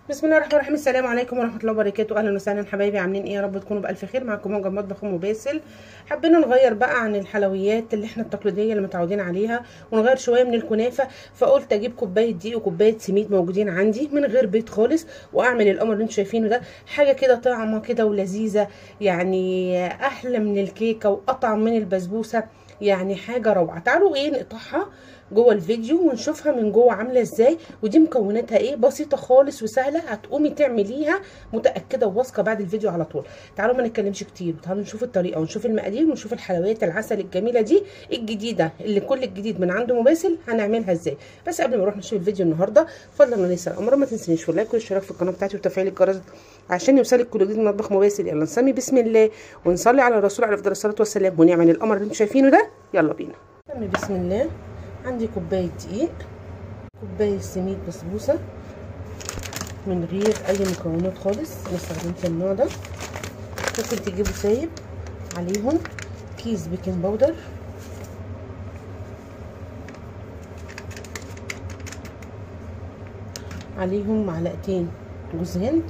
بسم الله الرحمن الرحيم السلام عليكم ورحمه الله وبركاته اهلا وسهلا حبايبي عاملين ايه يا رب تكونوا بالف خير معاكم موجه مطبخ ام باسل حبينا نغير بقى عن الحلويات اللي احنا التقليديه اللي متعودين عليها ونغير شويه من الكنافه فقلت اجيب كوبايه دقيق وكوبايه سميد موجودين عندي من غير بيض خالص واعمل القمر اللي انتم شايفينه ده حاجه كده طعمه كده ولذيذه يعني احلى من الكيكه واطعم من البسبوسه يعني حاجه روعه تعالوا ايه نقطعها جوه الفيديو ونشوفها من جوه عامله ازاي ودي مكوناتها ايه بسيطه خالص وسهله هتقومي تعمليها متاكده وواثقه بعد الفيديو على طول تعالوا ما نتكلمش كتير تعالوا نشوف الطريقه ونشوف المقادير ونشوف الحلويات العسل الجميله دي الجديده اللي كل الجديد من عند مباسل هنعملها ازاي بس قبل ما نروح نشوف الفيديو النهارده فضلا وليس الامر ما تنسونيش في اللايك والاشتراك في القناه بتاعتي وتفعيل الجرس عشان يوصلك كل جديد من مطبخ مباسل يلا نسمي بسم الله ونصلي على الرسول عليه افضل الصلاه والسلام ونعمل القمر اللي انتم شايفينه ده يلا بينا نسمي بسم الله عندي كوبايه دقيق كوبايه سميد بسبوسه من غير اي مكونات خالص انا استخدمت النوع ده ممكن تجيبوا سايب عليهم كيس بيكنج باودر عليهم معلقتين جوز هند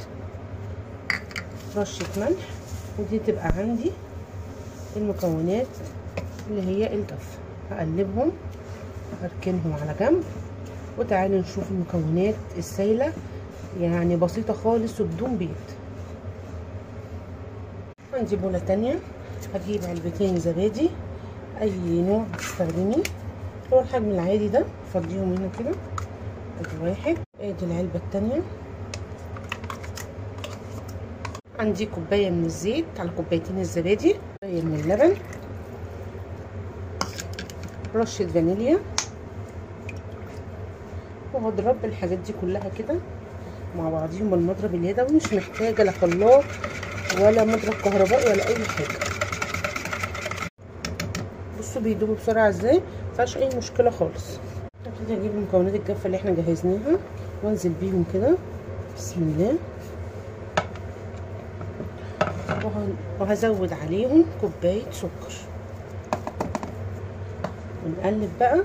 رشه ملح ودي تبقى عندي المكونات اللي هي الجافه هقلبهم هركنهم على جنب وتعالوا نشوف المكونات السايله يعني بسيطه خالص وبدون بيض عندي بوله تانية هجيب علبتين زبادي اي نوع تستخدميه هو الحجم العادي ده فضيهم هنا كده ادي واحد ادي العلبه التانية عندي كوبايه من الزيت على كوبايتين الزبادي كوبايه من اللبن رشه فانيليا وهضرب الحاجات دي كلها كده مع بعضيهم بالمضرب اليدوي مش محتاجه لا خلاط ولا مضرب كهربائي ولا اي حاجه بصوا بيدوبوا بسرعه ازاي مفيهاش اي مشكله خالص هبتدي اجيب مكونات الجافه اللي احنا جهزناها وانزل بيهم كده بسم الله وهزود عليهم كوبايه سكر ونقلب بقى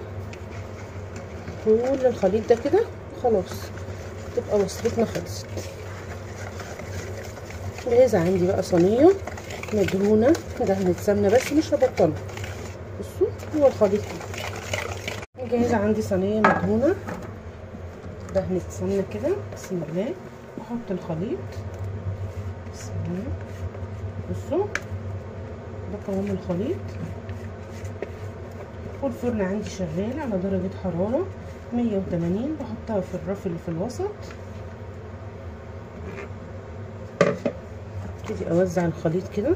كل الخليط ده كده خلاص تبقى وصفتنا خلصت جاهزة عندي بقى صينية مدهونة دهنة سمنة بس مش هبطلها بصوا هو الخليط كده جاهزة عندي صينية مدهونة دهنة سمنة كده بسم الله احط الخليط بسم الله بصوا ده قوام الخليط والفرن عندي شغال على درجة حرارة مية وتمانين بحطها في الرف اللي في الوسط ابتدي اوزع الخليط كده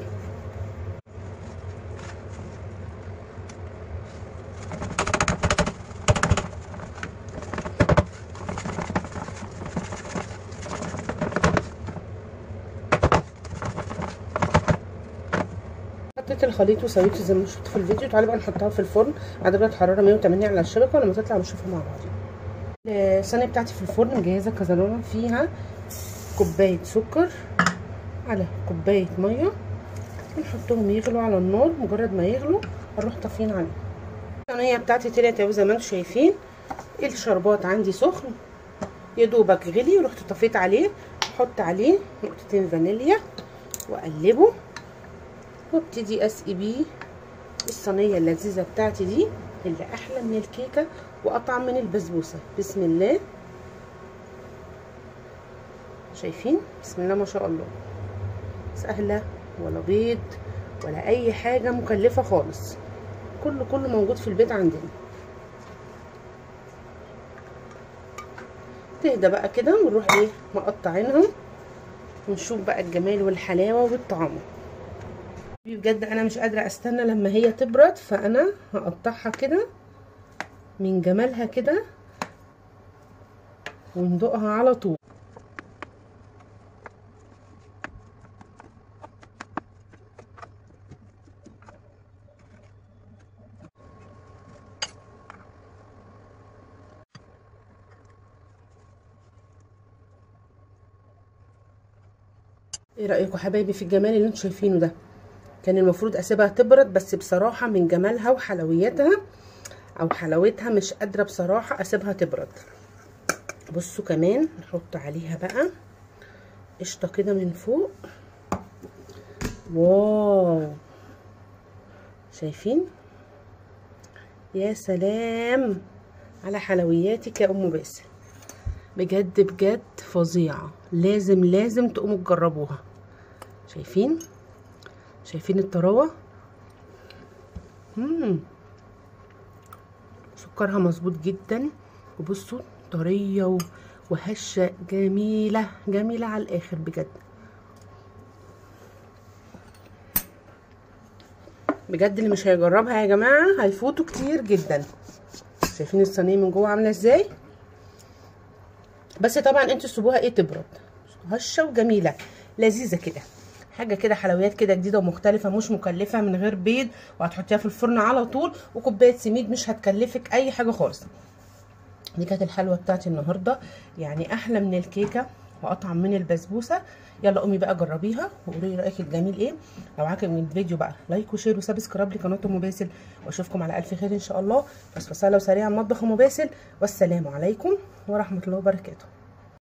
حطيت الخليط وسويته زي ما شفت في الفيديو تعالوا بقى نحطها في الفرن على درجه حراره 180 على الشبكه ولما تطلع نشوفها مع بعض الصينيه بتاعتي في الفرن مجهزه كزرونه فيها كوبايه سكر على كوبايه ميه ونحطهم يغلوا على النار مجرد ما يغلوا هنروح طافيين عليهم الصينيه بتاعتي طلعت اهو زي ما انتم شايفين الشربات عندي سخن يا دوبك غلي ورحت طفيت عليه احط عليه نقطتين فانيليا واقلبه وابتدي اسقي بيه الصينيه اللذيذه بتاعتي دي اللي احلى من الكيكه واطعم من البسبوسه بسم الله شايفين بسم الله ما شاء الله سهله ولا بيض ولا اي حاجه مكلفه خالص كله كله موجود في البيت عندنا تهدى بقى كده ونروح ايه مقطعينها ونشوف بقى الجمال والحلاوه والطعم بجد انا مش قادره استنى لما هي تبرد فانا هقطعها كده من جمالها كده وندوقها على طول ايه رايكم حبايبي في الجمال اللي انتم شايفينه ده كان المفروض اسيبها تبرد بس بصراحه من جمالها وحلويتها او حلاوتها مش قادره بصراحه اسيبها تبرد بصوا كمان نحط عليها بقى قشطه كده من فوق واو شايفين يا سلام على حلوياتك يا ام باسل بجد بجد فظيعه لازم لازم تقوموا تجربوها شايفين شايفين الطراوه مم. سكرها مظبوط جدا وبصوا طريه وهشه جميله جميله على الاخر بجد بجد اللي مش هيجربها يا جماعه هيفوتوا كتير جدا شايفين الصينيه من جوه عامله ازاي بس طبعا انتوا تسيبوها ايه تبرد هشه وجميله لذيذه كده حاجه كده حلويات كده جديده ومختلفه مش مكلفه من غير بيض وهتحطيها في الفرن على طول وكوبايه سميد مش هتكلفك اي حاجه خالص دي كانت الحلوه بتاعتي النهارده يعني احلى من الكيكه واطعم من البسبوسه يلا قومي بقى جربيها وقولي لي رايك الجميل ايه لو عجبك الفيديو بقى لايك وشير وسبسكرايب لقناه ام باسل واشوفكم على الف خير ان شاء الله بس فصاله وسريعه مطبخ ام باسل والسلام عليكم ورحمه الله وبركاته